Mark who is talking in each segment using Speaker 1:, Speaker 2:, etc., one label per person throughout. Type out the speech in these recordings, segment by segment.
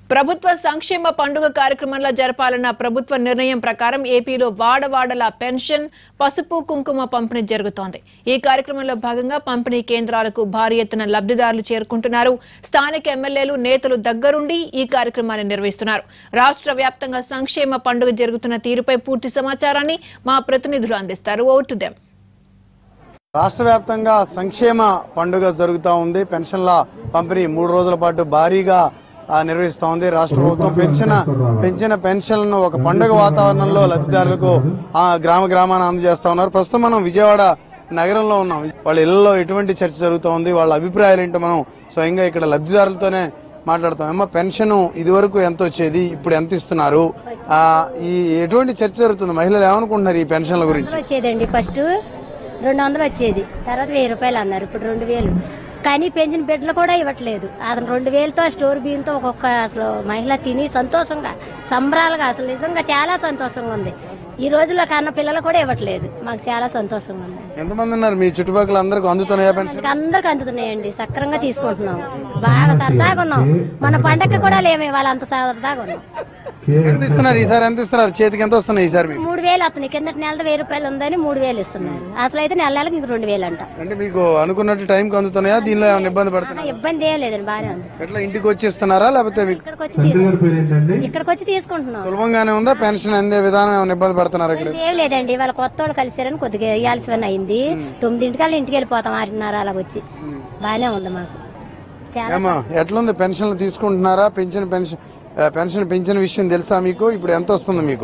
Speaker 1: ప్రభుత్వ సంక్షేమ పండుగ కార్యక్రమంలో జరపాలన్న ప్రభుత్వ నిర్ణయం ప్రకారం ఏపీలో వాడవాడల పెన్షన్ పసుపు కుంకుమ పంపిణీ జరుగుతోంది ఈ కార్యక్రమంలో భాగంగా పంపిణీ కేంద్రాలకు భారీ ఎత్తున లబ్ధిదారులు చేరుకుంటున్నారు స్థానిక ఎమ్మెల్యేలు నేతలు దగ్గరుండి ఈ కార్యక్రమాన్ని నిర్వహిస్తున్నారు రాష్ట్ర వ్యాప్తంగా సంక్షేమ పండుగ జరుగుతున్న తీరుపై పూర్తి సమాచారాన్ని మా ప్రతినిధులు అందిస్తారు ఓటు దెమ్
Speaker 2: రాష్ట్ర వ్యాప్తంగా సంక్షేమ పండుగ జరుగుతూ ఉంది పెన్షన్ల పంపిణీ మూడు రోజుల పాటు భారీగా ఆ, నిర్వహిస్తూ ఉంది రాష్ట్ర ప్రభుత్వం పెన్షన్ పెంచిన పెన్షన్లను ఒక పండుగ వాతావరణంలో లబ్ధిదారులకు ఆ, గ్రామ గ్రామాన అందజేస్తా ఉన్నారు ప్రస్తుతం మనం విజయవాడ నగరంలో ఉన్నాం వాళ్ళ ఇళ్లలో ఎటువంటి చర్చ జరుగుతూ ఉంది వాళ్ళ అభిప్రాయాలు ఏంటో మనం స్వయంగా ఇక్కడ లబ్ధిదారులతోనే మాట్లాడతాం అమ్మ పెన్షన్ ఇదివరకు ఎంత వచ్చేది ఇప్పుడు ఎంత ఇస్తున్నారు ఆ, ఈ ఎటువంటి చర్చ జరుగుతుంది మహిళలు ఏమనుకుంటున్నారు ఈ పెన్షన్ల గురించి
Speaker 3: వందలు వచ్చేదండి ఫస్ట్ రెండు వందలు వచ్చేది తర్వాత వెయ్యి రూపాయలు అన్నారు ఇప్పుడు రెండు వేలు కానీ పెంచిన బిడ్డలు కూడా ఇవ్వట్లేదు అతను రెండు వేలతో స్టోర్ బియ్యంతో ఒక్కొక్క అసలు మహిళ తిని సంతోషంగా సంబరాలుగా అసలు నిజంగా చాలా సంతోషంగా ఉంది ఈ రోజుల్లో కన్న పిల్లలు కూడా ఇవ్వట్లేదు మాకు చాలా సంతోషంగా ఉంది
Speaker 2: ఎంతమంది ఉన్నారు మీ చుట్టుపక్కల అందరికి అందుతున్నాయా పెన్షన్
Speaker 3: మనకి అందరికి అందుతున్నాయండి సక్రంగా తీసుకుంటున్నాం బాగా సరదాగా ఉన్నాం మన పండగకి కూడా లేము ఇవాళ అంత సరదాగా ఉన్నాం
Speaker 2: ఎంత ఇస్తున్నారు ఈసారి ఎంత ఇస్తున్నారు చేతికి ఎంత వస్తున్నాయి ఈసారి మీకు
Speaker 3: మూడు వేలు అతని కిందటి నెలది వెయ్యి రూపాయలు ఉందని మూడు వేలు ఇస్తున్నారు అసలు అయితే నెల నెలకి ఇంక రెండు వేలు అంట
Speaker 2: అంటే మీకు అనుకున్నట్టు టైంకి అందుతున్నాయా దీనిలో ఏమైనా ఇబ్బంది పడుతున్నా
Speaker 3: ఆహా, ఇబ్బంది ఏం లేదండి బాగానే ఉంది
Speaker 2: ఎట్లా ఇంటికి వచ్చి ఇస్తున్నారా లేకపోతే మీకు
Speaker 3: ఇక్కడికి వచ్చి తీసుకు ఇక్కడికి వచ్చి తీసుకుంటున్నాం
Speaker 2: సులభంగానే ఉందా పెన్షన్ అందే విధానం ఏమైనా ఇబ్బంది పడుతున్నారు ఇక్కడ
Speaker 3: ఏం లేదండి వాళ్ళ కొత్త వాళ్ళు కలిసారని కొద్దిగా వేయాల్సి పని అయింది తొమ్మిదింటికల్లా ఇంటికి వెళ్ళిపోతాం ఆరున్నర అలాగ వచ్చి బాగానే ఉంది మాకు చాలా
Speaker 2: ఏమా ఎట్లుంది పెన్షన్లు తీసుకుంటున్నారా పెన్షన్ పెన్షన్ ఆ, పెన్షన్ పెంచిన విషయం తెలుసా మీకు ఇప్పుడు ఎంత వస్తుంది మీకు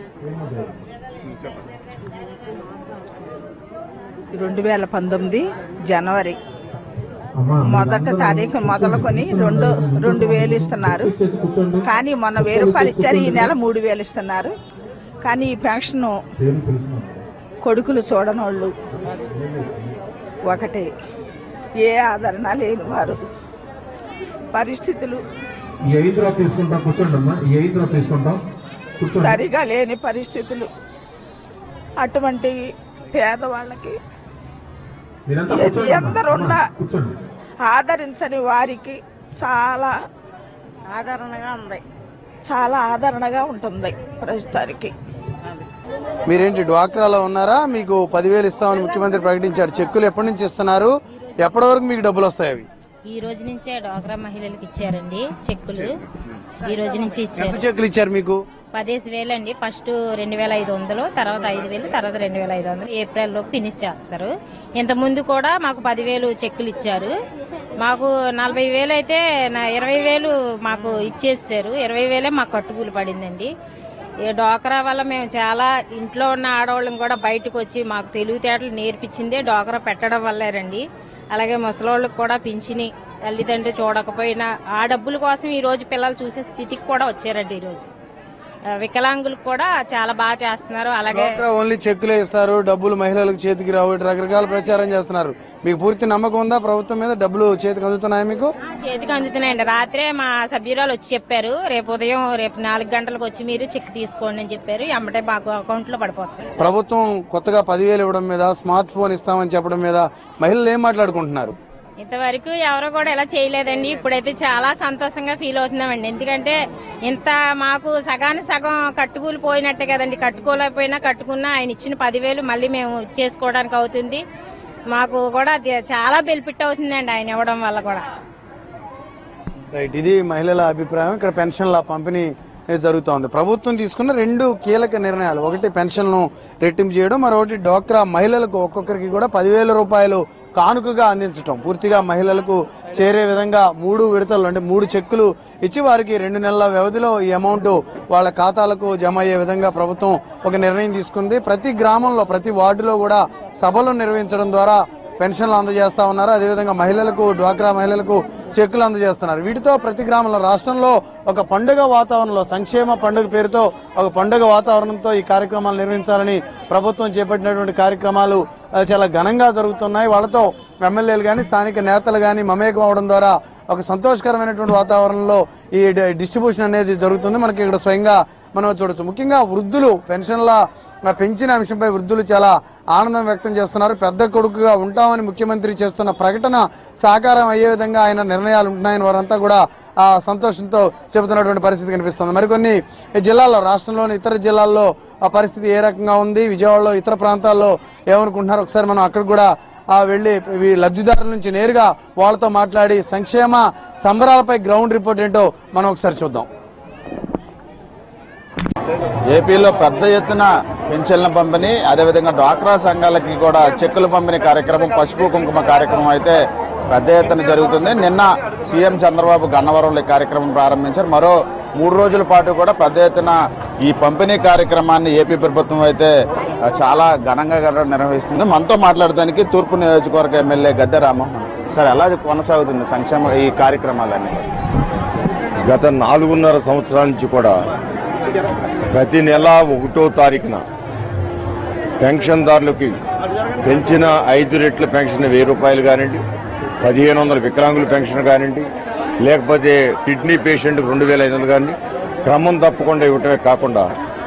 Speaker 4: రెండు వేల పంతొమ్మిది జనవరి మొదటి తారీఖు మొదలుకొని రెండు రెండు వేలు ఇస్తున్నారు కానీ మొన్న వెయ్యి రూపాయలు ఇచ్చారు ఈ నెల మూడు వేలు ఇస్తున్నారు కానీ ఈ పెన్షన్ కొడుకులు చూడనోళ్ళు ఒకటి ఏ ఆదరణ లేని వారు పరిస్థితులు
Speaker 5: ఈ ఐదు డ్రాప్ తీసుకుంటాం కూర్చోండి అమ్మా ఈ ఐదు డ్రాప్ తీసుకుంటాం కూర్చోండి
Speaker 4: సరిగా లేని పరిస్థితులు అటువంటి పేదవాళ్ళకి
Speaker 5: మీరంతా
Speaker 4: ఏ-
Speaker 5: కూర్చోండి అమ్మా.
Speaker 4: ఎందరున్నా
Speaker 5: కూర్చోండి
Speaker 4: ఆదరించని వారికి చాలా
Speaker 6: ఆదరణగా ఉంది
Speaker 4: చాలా ఆదరణగా ఉంటుంది ప్రస్తుతానికి
Speaker 2: మీరేంటి డ్వాక్రాలో ఉన్నారా మీకు పదివేలు ఇస్తామని ముఖ్యమంత్రి ప్రకటించారు చెక్కులు ఎప్పటి నుంచి ఇస్తున్నారు ఎప్పటి వరకు మీకు డబ్బులు వస్తాయి అవి
Speaker 6: ఈ రోజు నుంచే డ్వాక్రా మహిళలకు ఇచ్చారండి చెక్కులు ఈ రోజు నుంచి
Speaker 2: ఎంత
Speaker 6: ఇచ్చారు
Speaker 2: చెక్కులు ఇచ్చారు మీకు
Speaker 6: పదేసి వేలు అండి ఫస్ట్ రెండు వేల ఐదు వందలు తర్వాత ఐదు వేలు తర్వాత రెండు వేల ఐదు వందలు ఏప్రిల్ లోపు ఫినిష్ చేస్తారు ఇంత ముందు కూడా మాకు పదివేలు చెక్కులు ఇచ్చారు మాకు నలభై వేలు అయితే నా- ఇరవై వేలు మాకు ఇచ్చేసారు ఇరవై వేలే మాకు కట్టుకూలు పడిందండి ఈ డోకరా వల్ల మేము చాలా ఇంట్లో ఉన్న ఆడవాళ్ళం కూడా బయటకు వచ్చి మాకు తెలివితేటలు నేర్పించిందే డోకరా పెట్టడం వల్లేరండి అలాగే ముసలోళ్ళకి కూడా పింఛని తల్లిదండ్రులు చూడకపోయినా ఆ డబ్బుల కోసం ఈ రోజు పిల్లలు చూసే స్థితికి కూడా వచ్చారండి ఈ రోజు ఆ, వికలాంగులకు కూడా చాలా బాగా చేస్తున్నారు అలాగే
Speaker 2: డ్వాక్రా ఓన్లీ చెక్కులే ఇస్తారు డబ్బులు మహిళలకు చేతికి రావు ఇటు రకరకాల ప్రచారం చేస్తున్నారు మీకు పూర్తి నమ్మకం ఉందా ప్రభుత్వం మీద డబ్బులు చేతికి అందుతున్నాయా మీకు
Speaker 6: చేతికి అందుతున్నాయండి రాత్రే మా సభ్యురాలు వచ్చి చెప్పారు రేపు ఉదయం రేపు నాలుగు గంటలకు వచ్చి మీరు చెక్ తీసుకోండి అని చెప్పారు ఎమ్మటే మాకు అకౌంట్ లో పడిపోతుంది
Speaker 2: ప్రభుత్వం కొత్తగా పదివేలు ఇవ్వడం మీద స్మార్ట్ ఫోన్ ఇస్తామని చెప్పడం మీద మహిళలు ఏం మాట్లాడుకుంటున్నారు
Speaker 6: ఇంతవరకు ఎవరు కూడా ఇలా చేయలేదండి ఇప్పుడైతే చాలా సంతోషంగా ఫీల్ అవుతున్నామండి ఎందుకంటే ఇంత మాకు సగానికి సగం కట్టుకూలు పోయినట్టే కదండి కట్టుకోలేకపోయినా కట్టుకున్నా ఆయన ఇచ్చిన పదివేలు మళ్ళీ మేము చేసుకోవడానికి అవుతుంది మాకు కూడా అది చాలా బెనిఫిట్ అవుతుందండి ఆయన ఇవ్వడం వల్ల కూడా
Speaker 2: రైట్ ఇది మహిళల అభిప్రాయం ఇక్కడ పెన్షన్ల పంపిణీ జరుగుతోంది ప్రభుత్వం తీసుకున్న రెండు కీలక నిర్ణయాలు ఒకటి పెన్షన్ను రెట్టింపు చేయడం మరొకటి డోక్రా మహిళలకు ఒక్కొక్కరికి కూడా పదివేల రూపాయలు కానుకగా అందించడం పూర్తిగా మహిళలకు చేరే విధంగా మూడు విడతలు అంటే మూడు చెక్కులు ఇచ్చి వారికి రెండు నెలల వ్యవధిలో ఈ అమౌంట్ వాళ్ళ ఖాతాలకు జమ అయ్యే విధంగా ప్రభుత్వం ఒక నిర్ణయం తీసుకుంది ప్రతి గ్రామంలో ప్రతి వార్డులో కూడా సభలు నిర్వహించడం ద్వారా పెన్షన్లు అందజేస్తా ఉన్నారు అదేవిధంగా మహిళలకు డ్వాక్రా మహిళలకు చెక్కులు అందజేస్తున్నారు వీటితో ప్రతి గ్రామంలో రాష్ట్రంలో ఒక పండుగ వాతావరణంలో సంక్షేమ పండుగ పేరుతో ఒక పండుగ వాతావరణంతో ఈ కార్యక్రమాలు నిర్వహించాలని ప్రభుత్వం చేపట్టినటువంటి కార్యక్రమాలు ఆ, చాలా ఘనంగా జరుగుతున్నాయి వాళ్ళతో ఎమ్మెల్యేలు కానీ స్థానిక నేతలు కానీ మమేకం అవడం ద్వారా ఒక సంతోషకరమైనటువంటి వాతావరణంలో ఈ డి- డిస్ట్రిబ్యూషన్ అనేది జరుగుతుంది మనకి ఇక్కడ స్వయంగా మనం చూడొచ్చు ముఖ్యంగా వృద్ధులు పెన్షన్ల ఆ, పెంచిన అంశంపై వృద్ధులు చాలా ఆనందం వ్యక్తం చేస్తున్నారు పెద్ద కొడుకుగా ఉంటామని ముఖ్యమంత్రి చేస్తున్న ప్రకటన సాకారం అయ్యే విధంగా ఆయన నిర్ణయాలు ఉంటున్నాయని వారంతా కూడా ఆ సంతోషంతో చెబుతున్నటువంటి పరిస్థితి కనిపిస్తుంది మరికొన్ని జిల్లాల్లో రాష్ట్రంలోని ఇతర జిల్లాల్లో ఆ పరిస్థితి ఏ రకంగా ఉంది విజయవాడలో ఇతర ప్రాంతాల్లో ఏమనుకుంటున్నారు ఒకసారి మనం అక్కడ కూడా ఆ వెళ్ళి ఈ లబ్ధిదారుల నుంచి నేరుగా వాళ్ళతో మాట్లాడి సంక్షేమ సంబరాలపై గ్రౌండ్ రిపోర్ట్ ఏంటో మనం ఒకసారి చూద్దాం
Speaker 7: ఏపీలో పెద్ద ఎత్తున పెన్షన్ల పంపిణీ అదేవిధంగా డ్వాక్రా సంఘాలకి కూడా చెక్కుల పంపిణీ కార్యక్రమం పసుపు కుంకుమ కార్యక్రమం అయితే పెద్ద ఎత్తున జరుగుతుంది నిన్న సీఎం చంద్రబాబు గన్నవరంలో ఈ కార్యక్రమం ప్రారంభించారు మరో మూడు రోజుల పాటు కూడా పెద్ద ఎత్తున ఈ పంపిణీ కార్యక్రమాన్ని ఏపీ ప్రభుత్వం అయితే ఆ, చాలా ఘనంగా గన- నిర్వహిస్తుంది మనతో మాట్లాడడానికి తూర్పు నియోజకవర్గ ఎమ్మెల్యే గద్దె రామ్మోహన్ సార్ ఎలా కొనసాగుతుంది సంక్షేమ ఈ కార్యక్రమాలన్నీ
Speaker 8: గత నాలుగున్నర సంవత్సరాల నుంచి కూడా ప్రతి నెల ఒకటో తారీఖున పెన్షన్దారులకి పెంచిన ఐదు రెట్ల పెన్షన్ వెయ్యి రూపాయలు కానివ్వండి పదిహేను వందల వికలాంగుల పెన్షన్ కానివ్వండి లేకపోతే కిడ్నీ పేషెంట్కి రెండు వేల ఐదు వందలు కానీ క్రమం తప్పకుండా ఇవ్వటమే కాకుండా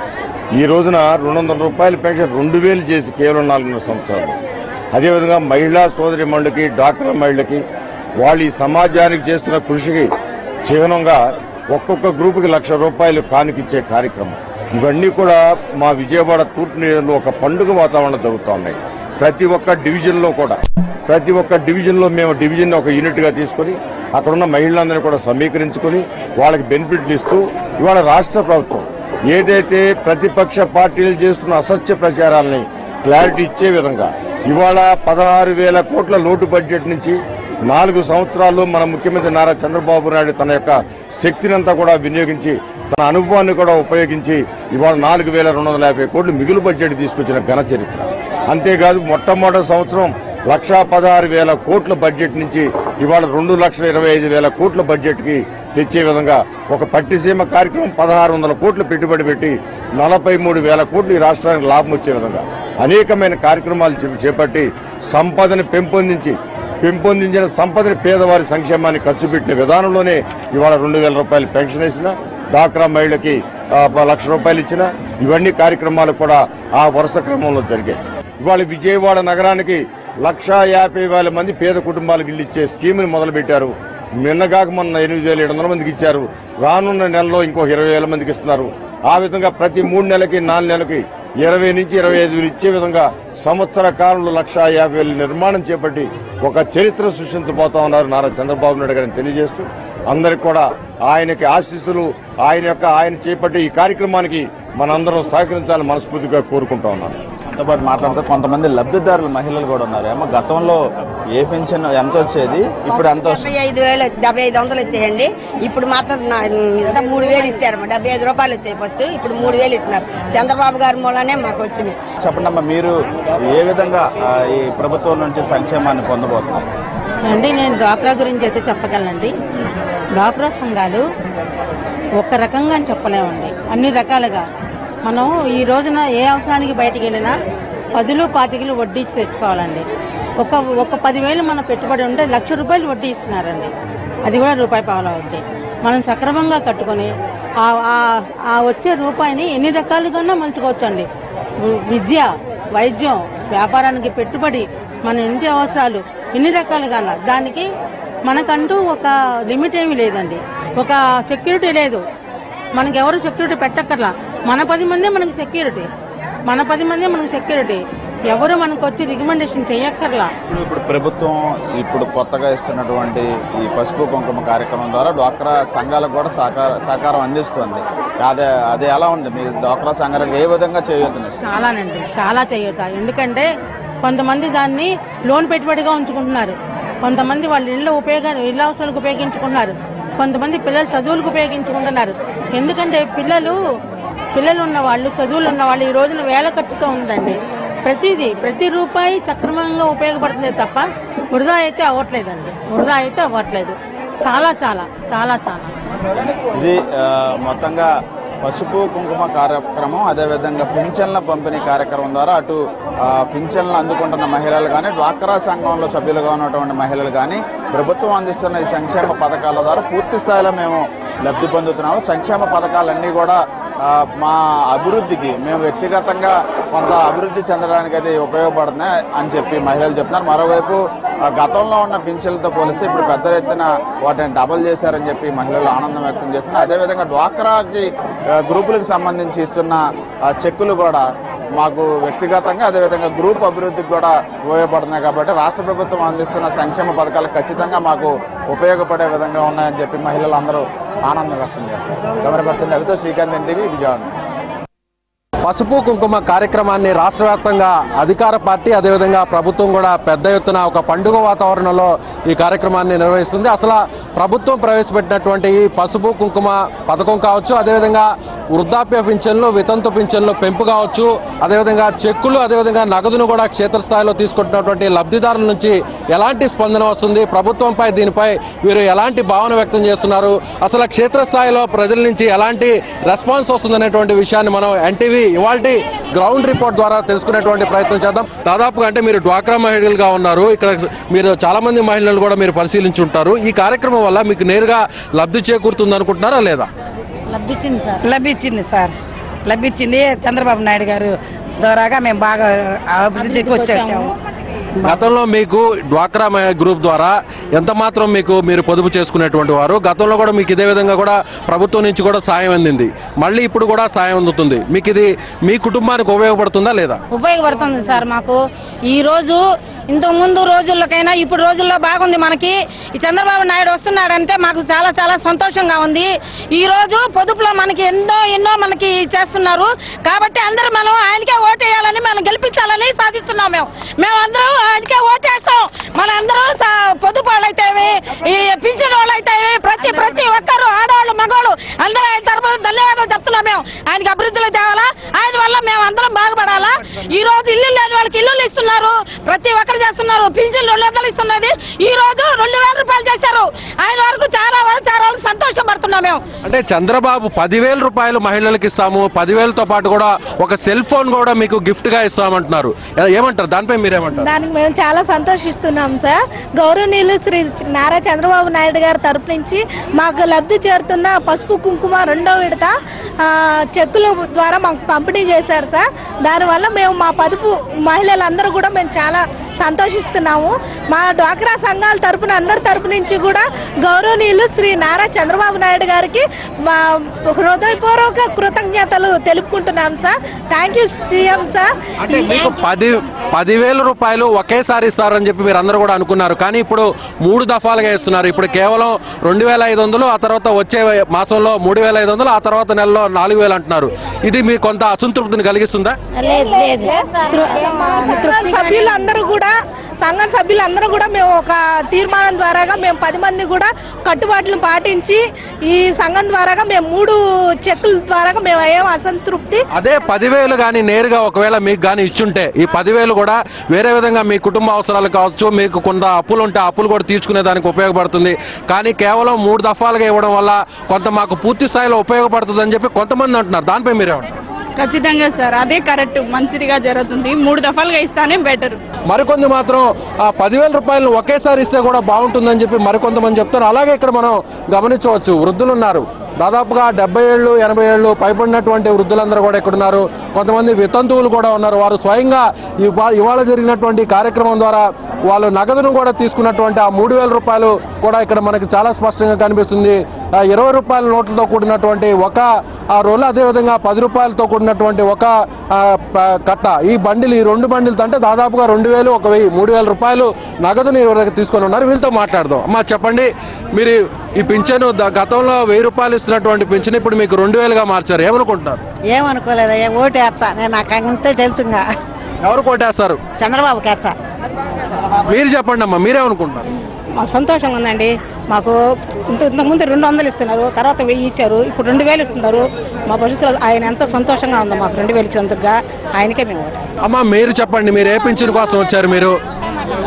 Speaker 8: ఈ రోజున రెండు వందల రూపాయల పెన్షన్ రెండు వేలు చేసి కేవలం నాలుగున్నర సంవత్సరాలు అదేవిధంగా మహిళా సోదరి మండలికి డాక్టర్ మహిళలకి వాళ్ళు ఈ సమాజానికి చేస్తున్న కృషికి చిహ్నంగా ఒక్కొక్క గ్రూపుకి లక్ష రూపాయలు కానుకిచ్చే కార్యక్రమం ఇవన్నీ కూడా మా విజయవాడ తూర్పు నియోజకవర్గంలో ఒక పండుగ వాతావరణం జరుగుతూ ఉన్నాయి ప్రతి ఒక్క డివిజన్లో కూడా ప్రతి ఒక్క డివిజన్లో మేము డివిజన్ ఒక యూనిట్గా తీసుకొని అక్కడ ఉన్న మహిళలందరినీ కూడా సమీకరించుకొని వాళ్ళకి బెనిఫిట్లు ఇస్తూ ఇవాళ రాష్ట్ర ప్రభుత్వం ఏదైతే ప్రతిపక్ష పార్టీలు చేస్తున్న అసత్య ప్రచారాలని క్లారిటీ ఇచ్చే విధంగా ఇవాళ పదహారు వేల కోట్ల లోటు బడ్జెట్ నుంచి నాలుగు సంవత్సరాల్లో మన ముఖ్యమంత్రి నారా చంద్రబాబు నాయుడు తన యొక్క శక్తినంతా కూడా వినియోగించి తన అనుభవాన్ని కూడా ఉపయోగించి ఇవాళ నాలుగు వేల రెండు వందల యాభై కోట్లు మిగులు బడ్జెట్ తీసుకొచ్చిన ఘన చరిత్ర అంతేకాదు మొట్టమొదటి సంవత్సరం లక్షా పదహారు వేల కోట్ల బడ్జెట్ నుంచి ఇవాళ రెండు లక్షల ఇరవై ఐదు వేల కోట్ల బడ్జెట్కి తెచ్చే విధంగా ఒక పట్టిసీమ కార్యక్రమం పదహారు వందల కోట్లు పెట్టుబడి పెట్టి నలభై మూడు వేల కోట్లు ఈ రాష్ట్రానికి లాభం వచ్చే విధంగా అనేకమైన కార్యక్రమాలు చే- చేపట్టి సంపదను పెంపొందించి పెంపొందించిన సంపదని పేదవారి సంక్షేమాన్ని ఖర్చు పెట్టిన విధానంలోనే ఇవాళ రెండు వేల రూపాయలు పెన్షన్ వేసిన డాక్రా మహిళకి ఆ, ప- లక్ష రూపాయలు ఇచ్చిన ఇవన్నీ కార్యక్రమాలు కూడా ఆ వరుస క్రమంలో జరిగాయి ఇవాళ విజయవాడ నగరానికి లక్షా యాభై వేల మంది పేద కుటుంబాలకు ఇల్లు ఇచ్చే స్కీమ్ని మొదలుపెట్టారు నిన్నగాక మొన్న ఎనిమిది వేల ఏడు వందల మందికి ఇచ్చారు రానున్న నెలలో ఇంకో ఇరవై వేల మందికి ఇస్తున్నారు ఆ విధంగా ప్రతి మూడు నెలలకి నాలుగు నెలలకి ఇరవై నుంచి ఇరవై ఐదు వేలు ఇచ్చే విధంగా సంవత్సర కాలంలో లక్షా యాభై వేల నిర్మాణం చేపట్టి ఒక చరిత్ర సృష్టించబోతా ఉన్నారు నారా చంద్రబాబు నాయుడు గారిని తెలియజేస్తూ అందరికి కూడా ఆయనకి ఆశీస్సులు ఆయన యొక్క ఆయన చేపట్టే ఈ కార్యక్రమానికి మనందరం సహకరించాలని మనస్ఫూర్తిగా కోరుకుంటా ఉన్నాను
Speaker 7: మనతో పాటు మాట్లాడితే కొంతమంది లబ్ధిదారులు మహిళలు కూడా ఉన్నారు ఏమో గతంలో ఏ పెన్షన్ ఎంత వచ్చేది ఇప్పుడు ఎంత వస్తుంది
Speaker 9: డెబ్బై ఐదు వేలు డెబ్బై ఐదు వందలు వచ్చాయండి ఇప్పుడు మాత్రం నా- ఇంత మూడు వేలు ఇచ్చారు డెబ్బై ఐదు రూపాయలు వచ్చాయి ఫస్ట్ ఇప్పుడు మూడు వేలు ఇస్తున్నారు చంద్రబాబు గారి మూలనే మాకు వచ్చింది
Speaker 7: చెప్పండి అమ్మా మీరు ఏ విధంగా ఆ, ఈ ప్రభుత్వం నుంచి సంక్షేమాన్ని పొందబోతున్నారు
Speaker 10: అండి నేను డ్వాక్రా గురించి అయితే చెప్పగలనండి డ్వాక్రా సంఘాలు ఒక రకంగా అని చెప్పలేమండి అన్ని రకాలుగా మనం ఈ రోజున ఏ అవసరానికి బయటికి వెళ్ళినా పదులు పాతికలు వడ్డీ ఇచ్చి తెచ్చుకోవాలండి ఒక ఒక పదివేలు మన పెట్టుబడి ఉంటే లక్ష రూపాయలు వడ్డీ ఇస్తున్నారండి అది కూడా రూపాయి పావుల వడ్డీ మనం సక్రమంగా కట్టుకొని ఆ- ఆ- ఆ వచ్చే రూపాయిని ఎన్ని రకాలుగా మలుచుకోవచ్చండి విద్య వైద్యం వ్యాపారానికి పెట్టుబడి మన ఇంటి అవసరాలు ఎన్ని రకాలుగా దానికి మనకంటూ ఒక లిమిట్ ఏమీ లేదండి ఒక సెక్యూరిటీ లేదు మనకి ఎవరు సెక్యూరిటీ పెట్టక్కర్లా మన పది మందే మనకి సెక్యూరిటీ మన పది మందే మనకి సెక్యూరిటీ ఎవరు మనకు వచ్చి రికమెండేషన్ చేయక్కర్లా
Speaker 7: ఇప్పుడు ఇప్పుడు ప్రభుత్వం ఇప్పుడు కొత్తగా ఇస్తున్నటువంటి ఈ పసుపు కుంకుమ కార్యక్రమం ద్వారా డ్వాక్రా సంఘాలకు కూడా సహకార సహకారం అందిస్తుంది అదే అది ఎలా ఉంది మీ డ్వాక్రా సంఘాలకు ఏ విధంగా చేయొద్దు
Speaker 10: చాలానండి చాలా చేయొత ఎందుకంటే కొంతమంది దాన్ని లోన్ పెట్టుబడిగా ఉంచుకుంటున్నారు కొంతమంది వాళ్ళ ఇళ్ళ ఉపయోగ ఇళ్ళ అవసరాలకు ఉపయోగించుకుంటున్నారు కొంతమంది పిల్లలు చదువులకు ఉపయోగించుకుంటున్నారు ఎందుకంటే పిల్లలు పిల్లలు ఉన్న వాళ్ళు చదువులు ఉన్న వాళ్ళు ఈ రోజున వేల ఖర్చుతో ఉందండి ప్రతిదీ ప్రతి రూపాయి సక్రమంగా ఉపయోగపడుతుంది తప్ప వృధా అయితే అవ్వట్లేదండి వృధా అయితే అవ్వట్లేదు చాలా చాలా చాలా చాలా
Speaker 7: ఇది ఆ, మొత్తంగా పసుపు కుంకుమ కార్యక్రమం అదేవిధంగా పింఛన్ల పంపిణీ కార్యక్రమం ద్వారా అటు ఆ, పింఛన్లు అందుకుంటున్న మహిళలు కానీ డ్వాక్రా సంఘంలో సభ్యులుగా ఉన్నటువంటి మహిళలు కానీ ప్రభుత్వం అందిస్తున్న ఈ సంక్షేమ పథకాల ద్వారా పూర్తి స్థాయిలో మేము లబ్ధి పొందుతున్నాము సంక్షేమ పథకాలన్నీ కూడా ఆ, మా అభివృద్ధికి మేము వ్యక్తిగతంగా కొంత అభివృద్ధి చెందడానికి అయితే ఉపయోగపడుతున్నాయి అని చెప్పి మహిళలు చెప్తున్నారు మరోవైపు ఆ, గతంలో ఉన్న పింఛన్లతో పోలిస్తే ఇప్పుడు పెద్ద ఎత్తున వాటిని డబల్ చేశారని చెప్పి మహిళలు ఆనందం వ్యక్తం చేస్తున్నారు అదేవిధంగా డ్వాక్రాకి ఆ, గ్రూపులకు సంబంధించి ఇస్తున్న ఆ, చెక్కులు కూడా మాకు వ్యక్తిగతంగా అదేవిధంగా గ్రూప్ అభివృద్ధికి కూడా ఉపయోగపడుతున్నాయి కాబట్టి రాష్ట్ర ప్రభుత్వం అందిస్తున్న సంక్షేమ పథకాలు ఖచ్చితంగా మాకు ఉపయోగపడే విధంగా ఉన్నాయని చెప్పి మహిళలు అందరూ ఆనందం వ్యక్తం చేస్తారు కెమెరా పర్సన్ రవితో శ్రీకాంత్ ఎన్టీవీ విజయవాడ నుంచి.
Speaker 11: పసుపు కుంకుమ కార్యక్రమాన్ని రాష్ట్ర వ్యాప్తంగా అధికార పార్టీ అదేవిధంగా ప్రభుత్వం కూడా పెద్ద ఎత్తున ఒక పండుగ వాతావరణంలో ఈ కార్యక్రమాన్ని నిర్వహిస్తుంది అసలు ప్రభుత్వం ప్రవేశపెట్టినటువంటి ఈ పసుపు కుంకుమ పథకం కావచ్చు అదేవిధంగా వృద్ధాప్య పింఛన్లు వితంతు పింఛన్లు పెంపు కావచ్చు అదేవిధంగా చెక్కులు అదేవిధంగా నగదును కూడా క్షేత్రస్థాయిలో తీసుకుంటున్నటువంటి లబ్ధిదారుల నుంచి ఎలాంటి స్పందన వస్తుంది ప్రభుత్వంపై దీనిపై వీరు ఎలాంటి భావన వ్యక్తం చేస్తున్నారు అసలు క్షేత్రస్థాయిలో ప్రజల నుంచి ఎలాంటి రెస్పాన్స్ వస్తుందనేటువంటి విషయాన్ని మనం ఎన్టీవీ ఇవాళ గ్రౌండ్ రిపోర్ట్ ద్వారా తెలుసుకునేటువంటి ప్రయత్నం చేద్దాం దాదాపుగా అంటే మీరు డ్వాక్రా మహిళలుగా ఉన్నారు ఇక్కడ మీరు చాలా మంది మహిళలు కూడా మీరు పరిశీలించి ఉంటారు ఈ కార్యక్రమం వల్ల మీకు నేరుగా లబ్ధి చేకూరుతుంది అనుకుంటున్నారా లేదా
Speaker 10: లభించింది సార్
Speaker 12: లభించింది సార్ లభించింది చంద్రబాబు నాయుడు గారు ద్వారాగా మేము బాగా అభివృద్ధికి వచ్చాము
Speaker 11: గతంలో మీకు డ్వాక్రా మహిళా గ్రూప్ ద్వారా ఎంత మాత్రం మీకు మీరు పొదుపు చేసుకునేటువంటి వారు గతంలో కూడా మీకు ఇదే విధంగా కూడా ప్రభుత్వం నుంచి కూడా సాయం అందింది మళ్ళీ ఇప్పుడు కూడా సాయం అందుతుంది మీకు ఇది మీ కుటుంబానికి ఉపయోగపడుతుందా లేదా
Speaker 10: ఉపయోగపడుతుంది సార్ మాకు ఈ రోజు ఇంతకు ముందు రోజుల్లోకైనా ఇప్పుడు రోజుల్లో బాగుంది మనకి ఈ చంద్రబాబు నాయుడు వస్తున్నాడంటే మాకు చాలా చాలా సంతోషంగా ఉంది ఈ రోజు పొదుపులో మనకి ఎన్నో ఎన్నో మనకి చేస్తున్నారు కాబట్టి అందరూ మనం ఆయనకే ఓటేయాలని మనం గెలిపించాలని సాధిస్తున్నాం మేము మేమందరం ఆయనకే ఓటేస్తాం మన అందరూ సా- పొదుపు వాళ్ళైతేవి ఈ పింఛన్ వాళ్ళైతేవి ప్రతి ప్రతి ఒక్కరు ఆడవాళ్ళు మగవాళ్ళు అందరూ ఆయన తరపున ధన్యవాదాలు చెప్తున్నాం మేము ఆయనకి అభివృద్ధిలో తేవాలా ఆయన వల్ల మేము అందరం బాగుపడాలా ఈ రోజు ఇల్లు లేని వాళ్ళకి ఇల్లు ఇస్తున్నారు ప్రతి ఒక్కరు చేస్తున్నారు పింఛన్ రెండు వందలు ఇస్తున్నది ఈ రోజు రెండు వేల రూపాయలు చేశారు ఆయన వరకు చాలా వరకు చాలా వరకు సంతోషం పడుతున్నాం మేము
Speaker 11: అంటే చంద్రబాబు పదివేల రూపాయలు మహిళలకు ఇస్తాము పదివేలతో పాటు కూడా ఒక సెల్ ఫోన్ కూడా మీకు గిఫ్ట్ గా ఇస్తామంటున్నారు ఏమంటారు దానిపై మీరేమంటారు
Speaker 13: దానికి మేము చాలా సంతోషిస్తున్నాం సార్ గౌరవనీయులు శ్రీ నారా చంద్రబాబు నాయుడు గారి తరపు నుంచి మాకు లబ్ధి చేరుతున్న పసుపు కుంకుమ రెండో విడత ఆ, చెక్కుల ద్వారా మాకు పంపిణీ చేశారు సార్ దానివల్ల మేము మా పదుపు మహిళలందరూ కూడా మేము చాలా సంతోషిస్తున్నాము మా డ్వాక్రా సంఘాల తరపున అందరి తరపు నుంచి కూడా గౌరవనీయులు శ్రీ నారా చంద్రబాబు నాయుడు గారికి మా హృదయపూర్వక కృతజ్ఞతలు తెలుపుకుంటున్నాం sir thank you CM sir
Speaker 11: అంటే మీకు పది పదివేల రూపాయలు ఒకేసారి ఇస్తారని చెప్పి మీరు అందరూ కూడా అనుకున్నారు కానీ ఇప్పుడు మూడు దఫాలుగా ఇస్తున్నారు ఇప్పుడు కేవలం రెండు వేల ఐదు వందలు ఆ తర్వాత వచ్చే మాసంలో మూడు వేల ఐదు వందలు ఆ తర్వాత నెలలో నాలుగు వేలు అంటున్నారు ఇది మీకు కొంత అసంతృప్తిని కలిగిస్తుందా
Speaker 3: లేదు లేదు
Speaker 13: సంఘం సభ్యులందరూ కూడా సంఘం సభ్యులందరూ కూడా మేము ఒక తీర్మానం ద్వారాగా మేము పది మంది కూడా కట్టుబాట్లను పాటించి ఈ సంఘం ద్వారాగా మేము మూడు చెక్కుల ద్వారాగా మేము ఏం అసంతృప్తి
Speaker 11: అదే పదివేలు కానీ నేరుగా ఒకవేళ మీకు కానీ ఇచ్చుంటే ఈ పదివేలు కూడా వేరే విధంగా మీ కుటుంబ అవసరాలు కావచ్చు మీకు కొంత అప్పులు ఉంటే ఆ అప్పులు కూడా తీర్చుకునే దానికి ఉపయోగపడుతుంది కానీ కేవలం మూడు దఫాలుగా ఇవ్వడం వల్ల కొంత మాకు పూర్తి స్థాయిలో ఉపయోగపడుతుంది అని చెప్పి కొంతమంది అంటున్నారు దానిపై మీరేమంటారు
Speaker 14: ఖచ్చితంగా సార్ అదే కరెక్ట్ మంచిదిగా జరుగుతుంది మూడు దఫాలుగా ఇస్తానే బెటర్
Speaker 11: మరికొంది మాత్రం ఆ పదివేల రూపాయలు ఒకేసారి ఇస్తే కూడా బాగుంటుందని చెప్పి మరికొంతమంది చెప్తారు అలాగే ఇక్కడ మనం గమనించవచ్చు వృద్ధులు ఉన్నారు దాదాపుగా డెబ్బై ఏళ్ళు ఎనభై ఏళ్ళు పైబడినటువంటి వృద్ధులందరూ కూడా ఇక్కడ ఉన్నారు కొంతమంది వితంతువులు కూడా ఉన్నారు వారు స్వయంగా ఇవా- ఇవాళ జరిగినటువంటి కార్యక్రమం ద్వారా వాళ్ళు నగదును కూడా తీసుకున్నటువంటి ఆ మూడు వేల రూపాయలు కూడా ఇక్కడ మనకి చాలా స్పష్టంగా కనిపిస్తుంది ఆ ఇరవై రూపాయల నోట్లతో కూడినటువంటి ఒక ఆ రోల్ అదేవిధంగా పది రూపాయలతో కూడినటువంటి ఒక ఆ, ప- కట్ట ఈ బండిలు ఈ రెండు బండిలతో అంటే దాదాపుగా రెండు వేలు ఒక వెయ్యి మూడు వేల రూపాయలు నగదుని ఎవరికి తీసుకొని ఉన్నారు వీళ్ళతో మాట్లాడదాం అమ్మా చెప్పండి మీరు ఈ పింఛను ద- గతంలో వెయ్యి రూపాయలు ఇస్తున్నటువంటి పింఛను ఇప్పుడు మీకు రెండు వేలుగా మార్చారు ఏమనుకుంటున్నారు
Speaker 15: ఏమనుకోలేదయ్యా ఓటు వేస్తా నేను నాకు అంతే తెలుసుగా
Speaker 11: ఎవరు కొట్టేస్తారు
Speaker 15: చంద్రబాబుకి వేస్తా
Speaker 11: మీరు చెప్పండి అమ్మా మీరేమనుకుంటున్నారు
Speaker 10: మాకు సంతోషంగా ఉందండి మాకు ఇంత ఇంతకుముందు రెండు వందలు ఇస్తున్నారు తర్వాత వెయ్యి ఇచ్చారు ఇప్పుడు రెండు వేలు ఇస్తున్నారు మా భవిష్యత్తులో ఆయన ఎంతో సంతోషంగా ఉంది మాకు రెండు వేలు ఇచ్చినందుకుగా ఆయనకే మేము ఓటేస్తాం
Speaker 11: అమ్మా మీరు చెప్పండి మీరు ఏ పింఛన్ కోసం వచ్చారు మీరు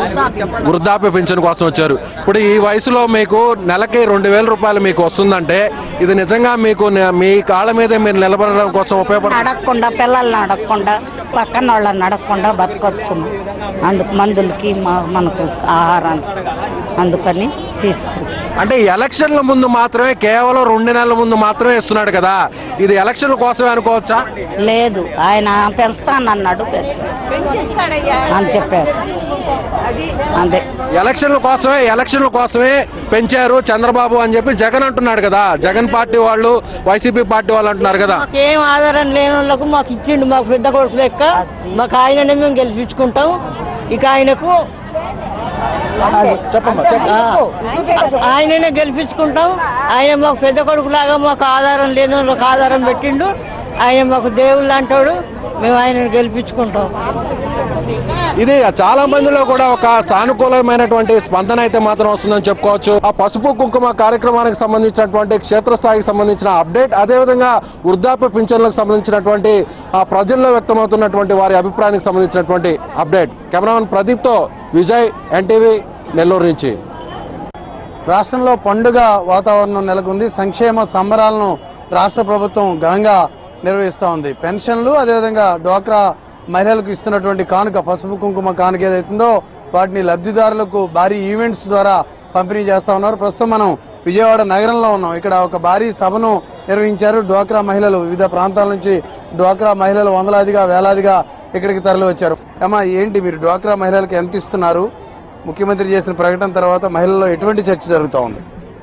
Speaker 11: వృద్ధాప్య పెన్షన్ కోసం వచ్చారు ఇప్పుడు ఈ వయసులో మీకు నెలకి రెండు వేల రూపాయలు మీకు వస్తుందంటే ఇది నిజంగా మీకు నే- మీ కాళ్ళ మీదే మీరు నిలబడడం కోసం ఉపయోగపడుతుంది
Speaker 15: అడగకుండా పిల్లల్ని అడగకుండా పక్కన వాళ్ళని అడగకుండా బతకొచ్చు అందుకు మందులకి మా- మనకు ఆహారానికి అందుకని తీసుకుంటాం
Speaker 11: అంటే ఎలక్షన్ల ముందు మాత్రమే కేవలం రెండు నెలల ముందు మాత్రమే ఇస్తున్నాడు కదా ఇది ఎలక్షన్ల కోసమే అనుకోవచ్చా
Speaker 15: లేదు ఆయన పెంచుతానన్నాడు పెంచు అని చెప్పారు అంతే
Speaker 11: ఎలక్షన్ల కోసమే ఎలక్షన్ల కోసమే పెంచారు చంద్రబాబు అని చెప్పి జగన్ అంటున్నాడు కదా జగన్ పార్టీ వాళ్ళు వైసీపీ పార్టీ వాళ్ళు అంటున్నారు కదా
Speaker 16: మాకేం ఆధారం లేని వాళ్ళకు మాకు ఇచ్చిండు మాకు పెద్ద కొడుకు లెక్క మాకు ఆయననే మేము గెలిపించుకుంటాం ఇక ఆయనకు ఆ, ఆయననే గెలిపించుకుంటాం ఆయన మాకు పెద్ద కొడుకు లాగా మాకు ఆధారం లేని వాళ్ళకి ఆధారం పెట్టిండు ఆయన మాకు దేవుళ్ళు అంటాడు మేము ఆయనను గెలిపించుకుంటాం
Speaker 11: ఇది చాలా మందిలో కూడా ఒక సానుకూలమైనటువంటి స్పందన అయితే మాత్రం వస్తుందని చెప్పుకోవచ్చు ఆ పసుపు కుంకుమ కార్యక్రమానికి సంబంధించినటువంటి క్షేత్రస్థాయికి సంబంధించిన అప్డేట్ అదేవిధంగా వృద్ధాప్య పింఛన్లకు సంబంధించినటువంటి ఆ ప్రజల్లో వ్యక్తమవుతున్నటువంటి వారి అభిప్రాయానికి సంబంధించినటువంటి అప్డేట్ కెమెరామెన్ ప్రదీప్తో విజయ్ ఎన్టీవీ నెల్లూరు నుంచి
Speaker 2: రాష్ట్రంలో పండుగ వాతావరణం నెలకొంది సంక్షేమ సంబరాలను రాష్ట్ర ప్రభుత్వం ఘనంగా నిర్వహిస్తూ ఉంది పెన్షన్లు అదేవిధంగా డ్వాక్రా మహిళలకు ఇస్తున్నటువంటి కానుక పసుపు కుంకుమ కానుక ఏదైతుందో వాటిని లబ్ధిదారులకు భారీ ఈవెంట్స్ ద్వారా పంపిణీ చేస్తా ఉన్నారు ప్రస్తుతం మనం విజయవాడ నగరంలో ఉన్నాం ఇక్కడ ఒక భారీ సభను నిర్వహించారు డ్వాక్రా మహిళలు వివిధ ప్రాంతాల నుంచి డ్వాక్రా మహిళలు వందలాదిగా వేలాదిగా ఇక్కడికి తరలి వచ్చారు అమ్మా ఏంటి మీరు డ్వాక్రా మహిళలకు ఎంత ఇస్తున్నారు ముఖ్యమంత్రి చేసిన ప్రకటన తర్వాత మహిళల్లో ఎటువంటి చర్చ జరుగుతూ ఉంది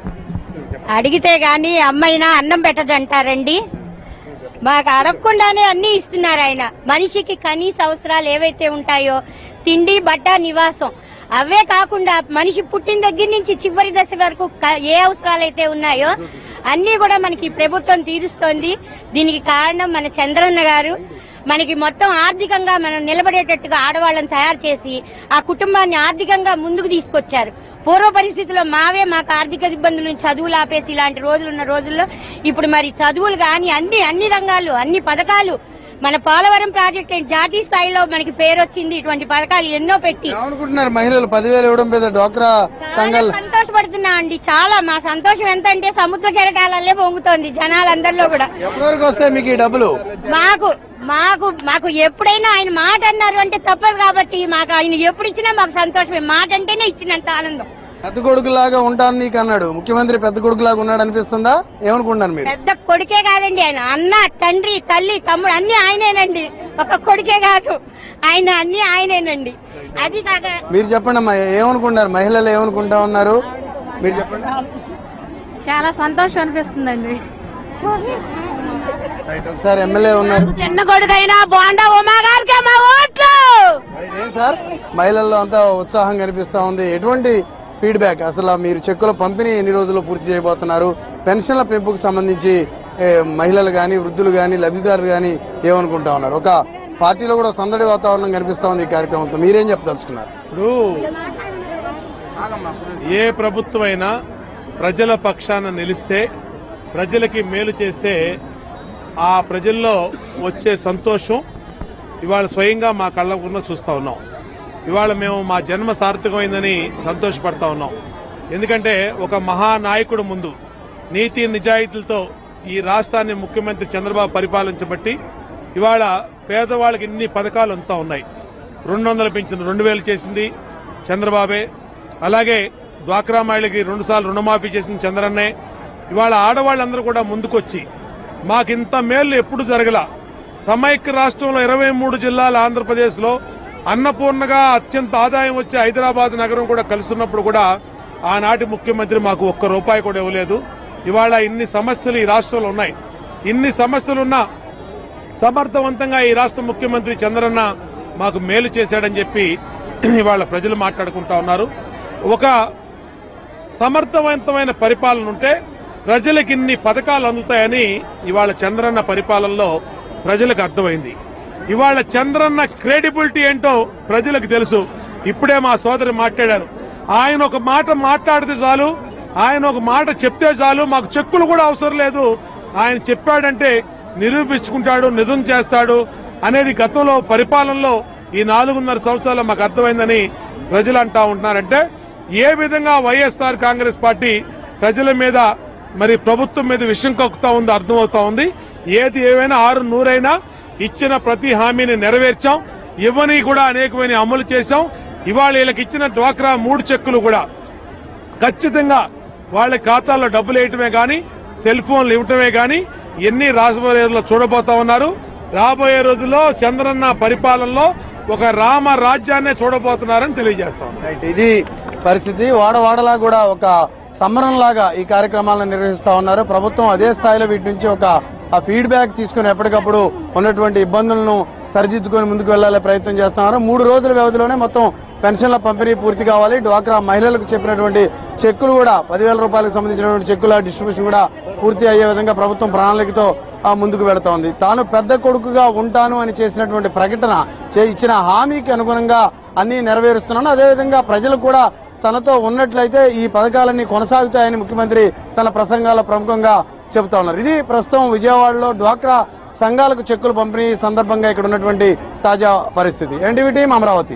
Speaker 17: అడిగితే గాని అమ్మైనా అన్నం పెట్టదంటారండి మాకు అడగకుండానే అన్ని ఇస్తున్నారు ఆయన మనిషికి కనీస అవసరాలు ఏవైతే ఉంటాయో తిండి బట్ట నివాసం అవే కాకుండా మనిషి పుట్టిన దగ్గర నుంచి చివరి దశ వరకు క- ఏ అవసరాలు అయితే ఉన్నాయో అన్ని కూడా మనకి ఈ ప్రభుత్వం తీరుస్తోంది దీనికి కారణం మన చంద్రన్న గారు మనకి మొత్తం ఆర్థికంగా మనం నిలబడేటట్టుగా ఆడవాళ్ళని తయారు చేసి ఆ కుటుంబాన్ని ఆర్థికంగా ముందుకు తీసుకొచ్చారు పూర్వ పరిస్థితుల్లో మావే మాకు ఆర్థిక ఇబ్బందుల నుంచి చదువులు ఆపేసి ఇలాంటి రోజులు ఉన్న రోజుల్లో ఇప్పుడు మరి చదువులు కానీ అన్ని అన్ని రంగాలు అన్ని పథకాలు మన పోలవరం ప్రాజెక్ట్ జాతీయ స్థాయిలో మనకి పేరు వచ్చింది ఇటువంటి పథకాలు ఎన్నో పెట్టి
Speaker 2: అనుకుంటున్నారు మహిళలు పదివేలు ఇవ్వడం మీద డ్వాక్రా సంఘాలు
Speaker 17: సంతోషపడుతున్నా అండి చాలా మా సంతోషం ఎంత అంటే సముద్ర కెరటాలల్లే పొంగుతోంది జనాలందరిలో కూడా
Speaker 2: ఎవరికి వస్తాయి మీకు ఈ డబ్బులు
Speaker 17: మాకు మాకు మాకు ఎప్పుడైనా ఆయన మాట అన్నారు అంటే తప్పదు కాబట్టి మాకు ఆయన ఎప్పుడు ఇచ్చినా మాకు సంతోషమే మాట అంటేనే ఇచ్చినంత ఆనందం
Speaker 2: పెద్ద కొడుకులాగా ఉంటాను నీకు అన్నాడు ముఖ్యమంత్రి పెద్ద కొడుకులాగా ఉన్నాడు అనిపిస్తుందా ఏమనుకుంటున్నారు మీరు
Speaker 17: పెద్ద కొడుకే కాదండి ఆయన అన్న తండ్రి తల్లి తమ్ముడు అన్ని ఆయనేనండి ఒక కొడుకే కాదు ఆయన అన్ని ఆయనేనండి అది కాక
Speaker 2: మీరు చెప్పండి అమ్మా ఏమనుకుంటున్నారు మహిళలు ఏమనుకుంటా ఉన్నారు మీరు చెప్పండి
Speaker 18: చాలా సంతోషం అనిపిస్తుందండి
Speaker 2: రైట్ ఒకసారి ఎమ్మెల్యే ఉన్నారు
Speaker 17: చిన్న కొడుకైనా బోండా ఉమా గారికే మా ఓట్లు
Speaker 2: ఏం సార్ మహిళల్లో అంతా ఉత్సాహం కనిపిస్తా ఉంది ఎటువంటి ఫీడ్బ్యాక్ అసలు మీరు చెక్కుల పంపిణీ ఎన్ని రోజుల్లో పూర్తి చేయబోతున్నారు పెన్షన్ల పెంపుకు సంబంధించి ఏ, మహిళలు కానీ వృద్ధులు కానీ లబ్ధిదారులు కానీ ఏమనుకుంటా ఉన్నారు ఒక పార్టీలో కూడా సందడి వాతావరణం కనిపిస్తా ఉంది ఈ కార్యక్రమంతో మీరేం చెప్పదలుచుకున్నారు
Speaker 19: ఇప్పుడు ఏ ప్రభుత్వం అయినా ప్రజల పక్షాన నిలిస్తే ప్రజలకి మేలు చేస్తే ఆ ప్రజల్లో వచ్చే సంతోషం ఇవాళ స్వయంగా మా కళ్ళకుండా చూస్తూ ఉన్నాం ఇవాళ మేము మా జన్మ సార్థకమైందని సంతోషపడతా ఉన్నాం ఎందుకంటే ఒక మహానాయకుడు ముందు నీతి నిజాయితీలతో ఈ రాష్ట్రాన్ని ముఖ్యమంత్రి చంద్రబాబు పరిపాలించబట్టి ఇవాళ పేదవాళ్ళకి ఇన్ని పథకాలు అంతా ఉన్నాయి రెండు వందలు పెంచిన రెండు వేలు చేసింది చంద్రబాబే అలాగే డ్వాక్రా మహిళకి రెండు సార్లు రుణమాఫీ చేసిన చంద్రన్నే ఇవాళ ఆడవాళ్ళందరూ కూడా ముందుకొచ్చి మాకింత మేలు ఎప్పుడు జరగల సమైక్య రాష్ట్రంలో ఇరవై మూడు జిల్లాల ఆంధ్రప్రదేశ్లో అన్నపూర్ణగా అత్యంత ఆదాయం వచ్చే హైదరాబాద్ నగరం కూడా కలుస్తున్నప్పుడు కూడా ఆనాటి ముఖ్యమంత్రి మాకు ఒక్క రూపాయి కూడా ఇవ్వలేదు ఇవాళ ఇన్ని సమస్యలు ఈ రాష్ట్రంలో ఉన్నాయి ఇన్ని సమస్యలున్నా సమర్థవంతంగా ఈ రాష్ట్ర ముఖ్యమంత్రి చంద్రన్న మాకు మేలు చేశాడని చెప్పి ఇవాళ ప్రజలు మాట్లాడుకుంటా ఉన్నారు ఒక సమర్థవంతమైన పరిపాలన ఉంటే ప్రజలకు ఇన్ని పథకాలు అందుతాయని ఇవాళ చంద్రన్న పరిపాలనలో ప్రజలకు అర్థమైంది ఇవాళ చంద్రన్న క్రెడిబిలిటీ ఏంటో ప్రజలకు తెలుసు ఇప్పుడే మా సోదరి మాట్లాడారు ఆయన ఒక మాట మాట్లాడితే చాలు ఆయన ఒక మాట చెప్తే చాలు మాకు చెక్కులు కూడా అవసరం లేదు ఆయన చెప్పాడంటే నిరూపించుకుంటాడు నిజం చేస్తాడు అనేది గతంలో పరిపాలనలో ఈ నాలుగున్నర సంవత్సరాలు మాకు అర్థమైందని ప్రజలు అంటా ఉంటున్నారంటే ఏ విధంగా వైఎస్ఆర్ కాంగ్రెస్ పార్టీ ప్రజల మీద మరి ప్రభుత్వం మీద విషయం కక్కుతా ఉందో అర్థమవుతా ఉంది ఏది ఏమైనా ఆరు నూరైనా ఇచ్చిన ప్రతి హామీని నెరవేర్చాం ఇవ్వని కూడా అనేకమైన అమలు చేశాం ఇవాళ వీళ్ళకి ఇచ్చిన డ్వాక్రా మూడు చెక్కులు కూడా ఖచ్చితంగా వాళ్ళ ఖాతాల్లో డబ్బులు వేయటమే కానీ సెల్ ఫోన్లు ఇవ్వటమే కానీ ఎన్ని రాబోయే రోజుల్లో చూడబోతా ఉన్నారు రాబోయే రోజుల్లో చంద్రన్న పరిపాలనలో ఒక రామ రాజ్యాన్నే చూడబోతున్నారని తెలియజేస్తాం
Speaker 2: రైట్ ఇది పరిస్థితి వాడవాడలా కూడా ఒక సంబరం లాగా ఈ కార్యక్రమాలను నిర్వహిస్తా ఉన్నారు ప్రభుత్వం అదే స్థాయిలో వీటి నుంచి ఒక ఆ ఫీడ్బ్యాక్ తీసుకుని ఎప్పటికప్పుడు ఉన్నటువంటి ఇబ్బందులను సరిదిద్దుకొని ముందుకు వెళ్లాలే ప్రయత్నం చేస్తున్నారు మూడు రోజుల వ్యవధిలోనే మొత్తం పెన్షన్ల పంపిణీ పూర్తి కావాలి డ్వాక్రా మహిళలకు చెప్పినటువంటి చెక్కులు కూడా పదివేల రూపాయలకు సంబంధించినటువంటి చెక్కుల డిస్ట్రిబ్యూషన్ కూడా పూర్తి అయ్యే విధంగా ప్రభుత్వం ప్రణాళికతో ఆ, ముందుకు వెళుతోంది తాను పెద్ద కొడుకుగా ఉంటాను అని చేసినటువంటి ప్రకటన చే- ఇచ్చిన హామీకి అనుగుణంగా అన్ని నెరవేరుస్తున్నాను అదేవిధంగా ప్రజలు కూడా తనతో ఉన్నట్లయితే ఈ పథకాలన్నీ కొనసాగుతాయని ముఖ్యమంత్రి తన ప్రసంగాల్లో ప్రముఖంగా చెబుతా ఉన్నారు ఇది ప్రస్తుతం విజయవాడలో డ్వాక్రా సంఘాలకు చెక్కులు పంపిణీ సందర్భంగా ఇక్కడ ఉన్నటువంటి తాజా పరిస్థితి ఎన్టీవీ టీం అమరావతి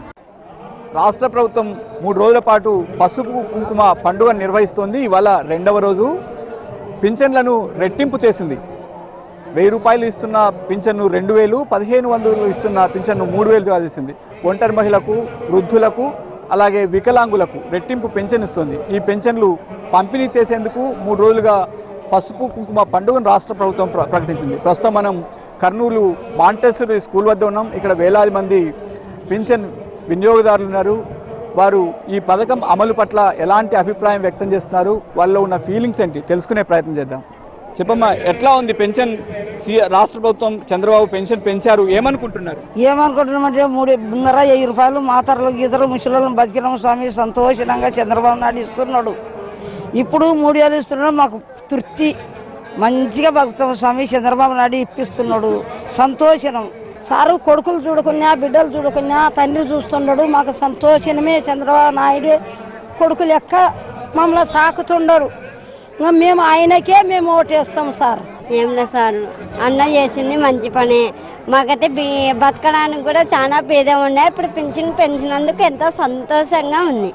Speaker 20: రాష్ట్ర ప్రభుత్వం మూడు రోజుల పాటు పసుపు కుంకుమ పండుగ నిర్వహిస్తోంది ఇవాళ రెండవ రోజు పింఛన్లను రెట్టింపు చేసింది వెయ్యి రూపాయలు ఇస్తున్న పింఛన్ను రెండు వేలు పదిహేను వందలు ఇస్తున్న పింఛన్ను మూడు వేలుగా చేసింది ఒంటరి మహిళలకు వృద్ధులకు అలాగే వికలాంగులకు రెట్టింపు పెన్షన్ ఇస్తుంది ఈ పెన్షన్లు పంపిణీ చేసేందుకు మూడు రోజులుగా పసుపు కుంకుమ పండుగను రాష్ట్ర ప్రభుత్వం ప్ర- ప్రకటించింది ప్రస్తుతం మనం కర్నూలు మాంటెసరీ స్కూల్ వద్ద ఉన్నాం ఇక్కడ వేలాది మంది పింఛన్ వినియోగదారులు ఉన్నారు వారు ఈ పథకం అమలు పట్ల ఎలాంటి అభిప్రాయం వ్యక్తం చేస్తున్నారు వాళ్ళలో ఉన్న ఫీలింగ్స్ ఏంటి తెలుసుకునే ప్రయత్నం చేద్దాం చెప్పమ్మా ఎట్లా ఉంది పెన్షన్ సి- రాష్ట్ర ప్రభుత్వం చంద్రబాబు పెన్షన్ పెంచారు ఏమనుకుంటున్నారు
Speaker 21: ఏమనుకుంటున్నామంటే మూడు ముందర వెయ్యి రూపాయలు మాతరలు గీతలు ముసలు బతికినాం స్వామి సంతోషంగా చంద్రబాబు నాయుడు ఇస్తున్నాడు ఇప్పుడు మూడు వేలు ఇస్తున్నాడు మాకు తృప్తి మంచిగా బతుకుతాం స్వామి చంద్రబాబు నాయుడు ఇప్పిస్తున్నాడు సంతోషం సారు కొడుకులు చూడకున్నా బిడ్డలు చూడకున్నా తండ్రి చూస్తున్నాడు మాకు సంతోషమే చంద్రబాబు నాయుడు కొడుకు లెక్క మమ్మల్ని సాకుతుండరు ఇంకా మేము ఆయనకే మేము ఓటేస్తాం సార్
Speaker 22: ఏం లేదు సార్ అన్న చేసింది మంచి పనే మాకైతే బి- బతకడానికి కూడా చాలా పేద ఉండే ఇప్పుడు పింఛన్ పెంచినందుకు ఎంతో సంతోషంగా ఉంది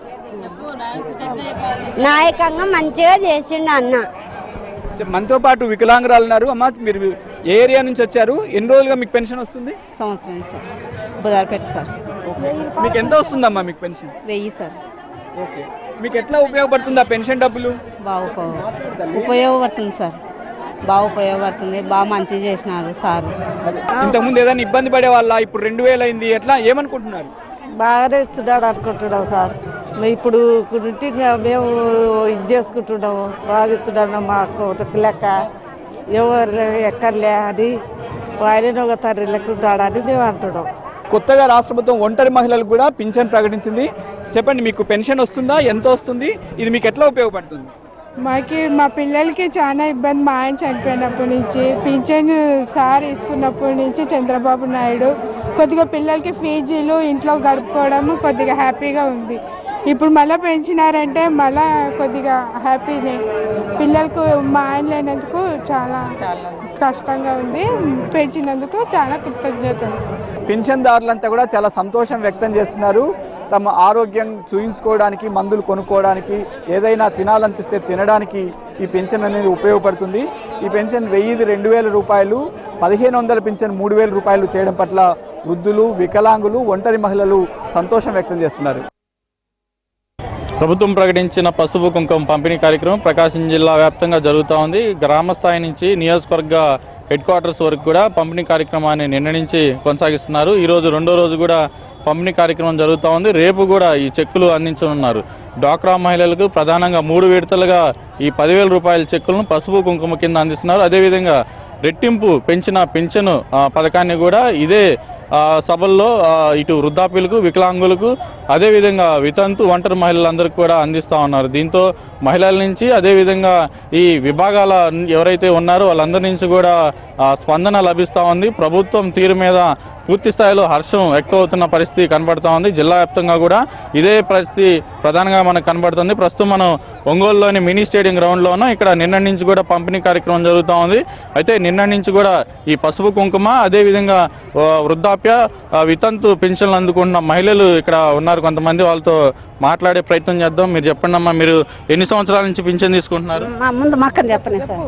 Speaker 22: నాయకంగా మంచిగా చేసిండు అన్న
Speaker 20: చెప్ మనతో పాటు వికలాంగురాలు ఉన్నారు అమ్మా మీరు ఏ ఏరియా నుంచి వచ్చారు ఎన్ని రోజులుగా మీకు పెన్షన్ వస్తుంది
Speaker 23: సంవత్సరం సార్ బుధారపేట సార్
Speaker 20: మీకు ఎంత వస్తుందమ్మా మీకు పెన్షన్
Speaker 23: వెయ్యి సార్
Speaker 20: ఓకే మీకు ఎట్లా ఉపయోగపడుతుంది ఆ పెన్షన్ డబ్బులు
Speaker 23: బాగా ఉపయోగ ఉపయోగపడుతుంది సార్ బాగా ఉపయోగపడుతుంది బాగా మంచిగా చేసినారు సార్
Speaker 20: ఇంతకుముందు ఏదైనా ఇబ్బంది పడే వాళ్ళ ఇప్పుడు రెండు వేలు అయింది ఎట్లా ఏమనుకుంటున్నారు
Speaker 21: బాగానే ఇస్తున్నాడు అనుకుంటున్నాం సార్ మేము ఇప్పుడు నుండి ఇంకా మేము ఇది చేసుకుంటున్నాము బాగా ఇస్తున్నాడు మాకు ఒక లెక్క ఎవరు ఎక్కర్లే అని ఆయన ఒక తండ్రి లెక్క ఉంటాడని మేము అంటున్నాం
Speaker 20: కొత్తగా రాష్ట్ర ప్రభుత్వం ఒంటరి మహిళలకు కూడా పింఛన్ ప్రకటించింది చెప్పండి మీకు పెన్షన్ వస్తుందా ఎంత వస్తుంది ఇది మీకు ఎట్లా ఉపయోగపడుతుంది
Speaker 24: మాకి మా పిల్లలకి చాలా ఇబ్బంది మా ఆయన చనిపోయినప్పటి నుంచి పింఛన్ సార్ ఇస్తున్నప్పటి నుంచి చంద్రబాబు నాయుడు కొద్దిగా పిల్లలకి ఫీజులు ఇంట్లో గడుపుకోవడం కొద్దిగా హ్యాపీగా ఉంది ఇప్పుడు మళ్ళీ పెంచినారంటే మళ్ళా కొద్దిగా హ్యాపీనే పిల్లలకు మా ఆయన లేనందుకు చాలా కష్టంగా ఉంది పెంచినందుకు చాలా కృతజ్ఞతలు
Speaker 20: పింఛన్దారులంతా కూడా చాలా సంతోషం వ్యక్తం చేస్తున్నారు తమ ఆరోగ్యం చూయించుకోవడానికి మందులు కొనుక్కోవడానికి ఏదైనా తినాలనిపిస్తే తినడానికి ఈ పెన్షన్ అనేది ఉపయోగపడుతుంది ఈ పెన్షన్ వెయ్యిది రెండు వేల రూపాయలు పదిహేను వందల పెన్షన్ మూడు వేల రూపాయలు చేయడం పట్ల వృద్ధులు వికలాంగులు ఒంటరి మహిళలు సంతోషం వ్యక్తం చేస్తున్నారు
Speaker 25: ప్రభుత్వం ప్రకటించిన పసుపు కుంకుమ పంపిణీ కార్యక్రమం ప్రకాశం జిల్లా వ్యాప్తంగా జరుగుతూ ఉంది గ్రామ స్థాయి నుంచి నియోజకవర్గ హెడ్ క్వార్టర్స్ వరకు కూడా పంపిణీ కార్యక్రమాన్ని నిర్ణయించి కొనసాగిస్తున్నారు ఈ రోజు రెండో రోజు కూడా పంపిణీ కార్యక్రమం జరుగుతూ ఉంది రేపు కూడా ఈ చెక్కులు అందించనున్నారు డ్వాక్రా మహిళలకు ప్రధానంగా మూడు విడతలుగా ఈ పదివేల రూపాయల చెక్కులను పసుపు కుంకుమ కింద అందిస్తున్నారు అదేవిధంగా రెట్టింపు పెంచిన పింఛను ఆ, పథకాన్ని కూడా ఇదే ఆ, సభల్లో ఆ, ఇటు వృద్ధాప్యులకు వికలాంగులకు అదేవిధంగా వితంతు ఒంటరి మహిళలందరికీ కూడా అందిస్తూ ఉన్నారు దీంతో మహిళల నుంచి అదేవిధంగా ఈ విభాగాల ఎవరైతే ఉన్నారో వాళ్ళందరి నుంచి కూడా ఆ, స్పందన లభిస్తూ ఉంది ప్రభుత్వం తీరు మీద పూర్తి స్థాయిలో హర్షం వ్యక్తమవుతున్న పరిస్థితి కనబడుతూ ఉంది జిల్లా వ్యాప్తంగా కూడా ఇదే పరిస్థితి ప్రధానంగా మనకు కనబడుతుంది ప్రస్తుతం మనం ఒంగోలులోని మినీ స్టేడియం గ్రౌండ్లో ఉన్నాం ఇక్కడ నిన్న నుంచి కూడా పంపిణీ కార్యక్రమం జరుగుతూ ఉంది అయితే నిన్న నుంచి కూడా ఈ పసుపు కుంకుమ అదేవిధంగా ఆ, వృద్ధాప్య వృద్ధాప్య ఆ, వితంతు పెన్షన్లు అందుకుంటున్న మహిళలు ఇక్కడ ఉన్నారు కొంతమంది వాళ్ళతో మాట్లాడే ప్రయత్నం చేద్దాం మీరు చెప్పండి అమ్మా మీరు ఎన్ని సంవత్సరాల నుంచి పింఛన్ తీసుకుంటున్నారు
Speaker 15: మా ముందు మక్కని చెప్పండి సార్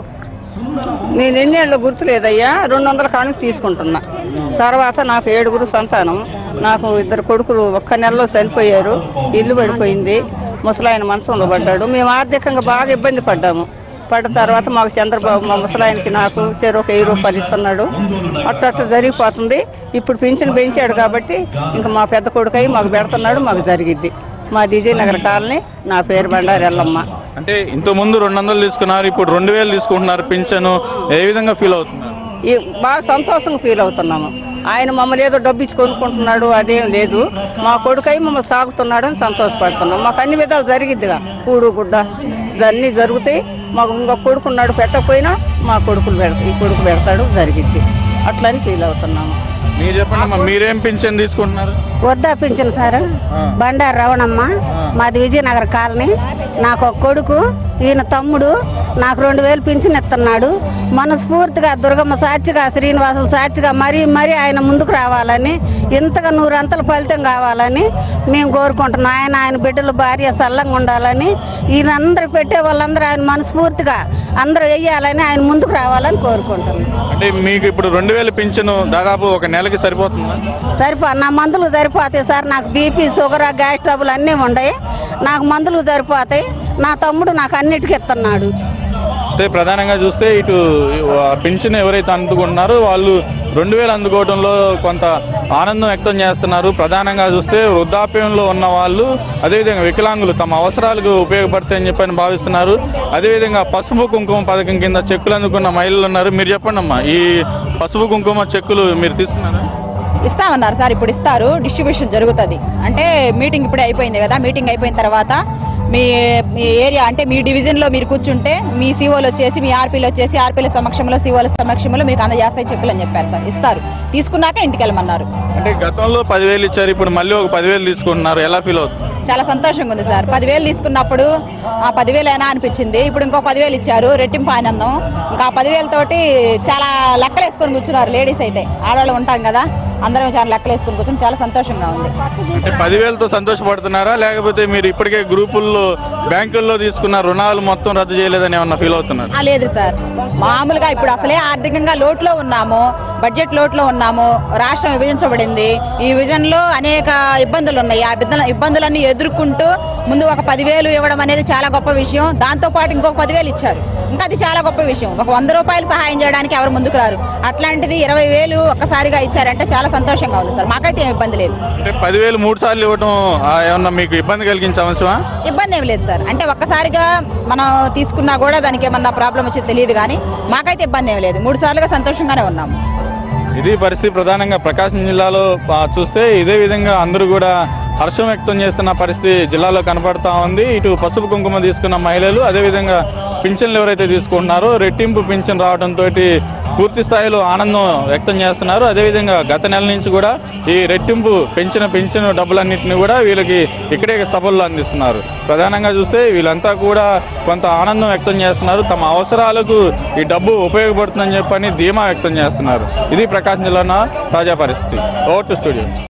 Speaker 1: నేను ఎన్నేళ్ళు గుర్తులేదయ్యా రెండు వందల కానుక తీసుకుంటున్నా తర్వాత నాకు ఏడుగురు సంతానం నాకు ఇద్దరు కొడుకులు ఒక్క నెలలో చనిపోయారు ఇల్లు పడిపోయింది ముసలాయన మంచంలో పడ్డాడు మేము ఆర్థికంగా బాగా ఇబ్బంది పడ్డాము పడ్డ తర్వాత మాకు చంద్రబాబు మా ముసలాయనకి నాకు చెరు ఒక వెయ్యి రూపాయలు ఇస్తున్నాడు అట్ట అట్ట జరిగిపోతుంది ఇప్పుడు పింఛన్ పెంచాడు కాబట్టి ఇంకా మా పెద్ద కొడుకై మాకు పెడుతున్నాడు మాకు జరిగిద్ది మా విజయనగర్ కాలనీ నా పేరు బండారు ఎల్లమ్మ
Speaker 25: అంటే ఇంత ముందు రెండు వందలు తీసుకున్నారు ఇప్పుడు రెండు వేలు తీసుకుంటున్నారు పింఛను ఏ విధంగా ఫీల్ అవుతున్నారు
Speaker 1: ఈ బాగా సంతోషంగా ఫీల్ అవుతున్నాము ఆయన మమ్మల్ని ఏదో డబ్బు ఇచ్చి కొనుక్కుంటున్నాడు అదేం లేదు మా కొడుకై మమ్మల్ని సాగుతున్నాడు అని సంతోషపడుతున్నాం మాకు అన్ని విధాలు జరిగిద్దిగా కూడు గుడ్డ ఇవన్నీ జరుగుతాయి మాకు ఇంకొక కొడుకు ఉన్నాడు పెట్టకపోయినా మా కొడుకులు పెడతా ఈ కొడుకు పెడతాడు జరిగిద్ది అట్లని ఫీల్ అవుతున్నాము
Speaker 25: మీరు చెప్పండి అమ్మా మీరేం పింఛన్ తీసుకుంటున్నారు
Speaker 15: వద్దా పింఛను సార్ బండారు రవణమ్మ మాది విజయనగర్ కాలనీ నాకు ఒక కొడుకు ఈయన తమ్ముడు నాకు రెండు వేలు పింఛన్ ఇస్తున్నాడు మనస్ఫూర్తిగా దుర్గమ్మ సాక్షిగా శ్రీనివాసులు సాక్షిగా మరీ మరీ ఆయన ముందుకు రావాలని ఇంతగా నూరంతల ఫలితం కావాలని మేము కోరుకుంటున్నాం ఆయన ఆయన బిడ్డలు భార్య సల్లంగా ఉండాలని ఈయనందరూ పెట్టే వాళ్ళందరూ ఆయన మనస్ఫూర్తిగా అందరూ వెయ్యాలని ఆయన ముందుకు రావాలని కోరుకుంటున్నాం
Speaker 25: అంటే మీకు ఇప్పుడు రెండు వేల పింఛను దాదాపు ఒక నెలకి సరిపోతుందా
Speaker 15: సరిపో నా మందులు సరిపోతాయి సార్ నాకు బీపీ షుగర్ గ్యాస్ ట్రబుల్ అన్నీ ఉన్నాయి నాకు మందులు సరిపోతాయి నా తమ్ముడు నాకు అన్నిటికీ ఇస్తున్నాడు
Speaker 25: అంటే ప్రధానంగా చూస్తే ఇటు ఆ పింఛన్ ఎవరైతే అందుకుంటున్నారో వాళ్ళు రెండు వేలు అందుకోవడంలో కొంత ఆనందం వ్యక్తం చేస్తున్నారు ప్రధానంగా చూస్తే వృద్ధాప్యంలో ఉన్న వాళ్ళు అదేవిధంగా వికలాంగులు తమ అవసరాలకు ఉపయోగపడతాయని చెప్పని భావిస్తున్నారు అదేవిధంగా పసుపు కుంకుమ పథకం కింద చెక్కులు అందుకున్న మహిళలు ఉన్నారు మీరు చెప్పండి అమ్మా ఈ పసుపు కుంకుమ చెక్కులు మీరు తీసుకున్నారా
Speaker 4: ఇస్తామన్నారు సార్ ఇప్పుడు ఇస్తారు డిస్ట్రిబ్యూషన్ జరుగుతుంది అంటే మీటింగ్ ఇప్పుడే అయిపోయింది కదా మీటింగ్ అయిపోయిన తర్వాత మీ మీ ఏరియా అంటే మీ డివిజన్లో మీరు కూర్చుంటే మీ సీఓలు వచ్చేసి మీ ఆర్పీలు వచ్చేసి ఆర్పీల సమక్షంలో సీఓల సమక్షంలో మీకు అందజేస్తాయి చెక్కులు అని చెప్పారు సార్ ఇస్తారు తీసుకున్నాక ఇంటికి వెళ్ళమన్నారు
Speaker 25: అంటే గతంలో పదివేలు ఇచ్చారు ఇప్పుడు మళ్ళీ ఒక పదివేలు తీసుకుంటున్నారు ఎలా ఫీల్ అవుతుంది
Speaker 4: చాలా సంతోషంగా ఉంది సార్ పదివేలు తీసుకున్నప్పుడు ఆ పదివేలైనా అనిపించింది ఇప్పుడు ఇంకో పదివేలు ఇచ్చారు రెట్టింపు ఆనందం ఇంకా ఆ పదివేలతోటి చాలా లెక్కలు వేసుకొని కూర్చున్నారు లేడీస్ అయితే ఆడవాళ్ళు ఉంటాం కదా అందరం చాలా లెక్కలు వేసుకొని కూర్చొని చాలా సంతోషంగా ఉంది
Speaker 25: అంటే పదివేలతో సంతోషపడుతున్నారా లేకపోతే మీరు ఇప్పటికే గ్రూపుల్లో బ్యాంకుల్లో తీసుకున్న రుణాలు మొత్తం రద్దు చేయలేదని ఏమన్నా ఫీల్ అవుతున్నారు
Speaker 4: ఆ, లేదు సార్ మామూలుగా ఇప్పుడు అసలే ఆర్థికంగా లోటులో ఉన్నాము బడ్జెట్ లోటులో ఉన్నాము రాష్ట్రం విభజించబడింది ఈ విభజనలో అనేక ఇబ్బందులు ఉన్నాయి ఆ ఇబ్బందుల- ఇబ్బందులన్నీ ఎదుర్కొంటూ ముందు ఒక పదివేలు ఇవ్వడం అనేది చాలా గొప్ప విషయం దాంతో పాటు ఇంకొక పదివేలు ఇచ్చారు ఇంకా అది చాలా గొప్ప విషయం ఒక వంద రూపాయలు సహాయం చేయడానికి ఎవరు ముందుకు రారు అట్లాంటిది ఇరవై వేలు ఒక్కసారిగా ఇచ్చారంటే చాలా సంతోషంగా ఉంది సార్ మాకైతే ఏం ఇబ్బంది లేదు
Speaker 25: అంటే పదివేలు మూడు సార్లు ఇవ్వడం ఆ, ఏమన్నా మీకు ఇబ్బంది కలిగించే అంశమా
Speaker 4: ఇబ్బంది ఏం లేదు సార్ అంటే ఒక్కసారిగా మనం తీసుకున్నా కూడా దానికి ఏమన్నా ప్రాబ్లం వచ్చేది తెలియదు కానీ మాకైతే ఇబ్బంది ఏం లేదు మూడు సార్లుగా సంతోషంగానే ఉన్నాము
Speaker 25: ఇది పరిస్థితి ప్రధానంగా ప్రకాశం జిల్లాలో ఆ, చూస్తే ఇదే విధంగా అందరూ కూడా హర్షం వ్యక్తం చేస్తున్న పరిస్థితి జిల్లాలో కనపడతా ఉంది ఇటు పసుపు కుంకుమ తీసుకున్న మహిళలు అదేవిధంగా పింఛన్లు ఎవరైతే తీసుకుంటున్నారో రెట్టింపు పింఛన్ రావడంతో పూర్తి స్థాయిలో ఆనందం వ్యక్తం చేస్తున్నారు అదేవిధంగా గత నెల నుంచి కూడా ఈ రెట్టింపు పెంచిన పెంచిన డబ్బులన్నింటినీ కూడా వీళ్ళకి ఇక్కడే సభల్లో అందిస్తున్నారు ప్రధానంగా చూస్తే వీళ్ళంతా కూడా కొంత ఆనందం వ్యక్తం చేస్తున్నారు తమ అవసరాలకు ఈ డబ్బు ఉపయోగపడుతుందని చెప్పని ధీమా వ్యక్తం చేస్తున్నారు ఇది ప్రకాశం జిల్లాలో తాజా పరిస్థితి ఓవర్ టు స్టూడియో